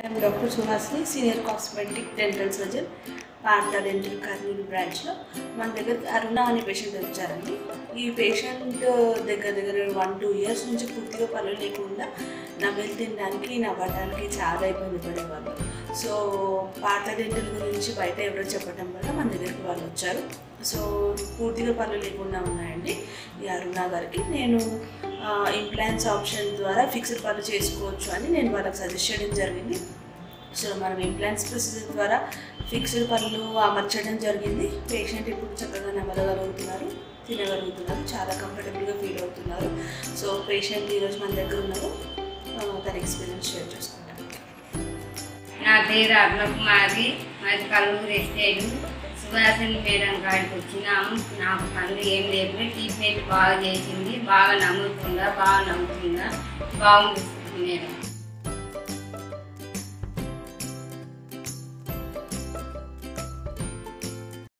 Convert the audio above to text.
I'm doctor Suhasini senior cosmetic dental surgeon Partha dental Kurnool బ్రాంచ్లో మన దగ్గర అరుణ అనే పేషెంట్ వచ్చారండి ఈ పేషెంట్ దగ్గర దగ్గర వన్ టూ ఇయర్స్ నుంచి పూర్తిగా పనులు లేకుండా నవ్వులు తినడానికి నవ్వడానికి చాలా ఇబ్బంది పడేవాళ్ళు సో పార్థ డెంటల్ గురించి బయట ఎవరో చెప్పడం వల్ల మన దగ్గరికి వాళ్ళు వచ్చారు సో పూర్తిగా పనులు లేకుండా ఉన్నాయండి ఈ అరుణ గారికి నేను ఇంప్లాంట్స్ ఆప్షన్ ద్వారా ఫిక్స్డ్ పనులు చేసుకోవచ్చు అని నేను వాళ్ళకి సజెస్ట్ చేయడం జరిగింది సో మనం ఇంప్లాంట్స్ ప్రొసీజర్ ద్వారా ఫిక్స్డ్ పనులు అమర్చడం జరిగింది పేషెంట్ ఇప్పుడు చక్కగా నమ్మగలుగుతున్నారు తినగలుగుతున్నారు చాలా కంఫర్టబుల్గా ఫీల్ అవుతున్నారు సో పేషెంట్ ఈరోజు మన దగ్గర ఉన్నారు ఆ, తన ఎక్స్పీరియన్స్ షేర్ చేసుకుంటాను నా పేరు అరుణకుమారి మాది కల్లూరు ఎస్టేట్ సుభాషిణి మేడం కాడికి వచ్చినాము నాకు పనులు ఏం లేకుండా ట్రీట్మెంట్ బాగా చేసింది బాగా నమ్ముతుందా బాగా నమ్ముతుందా బాగుంది మేడం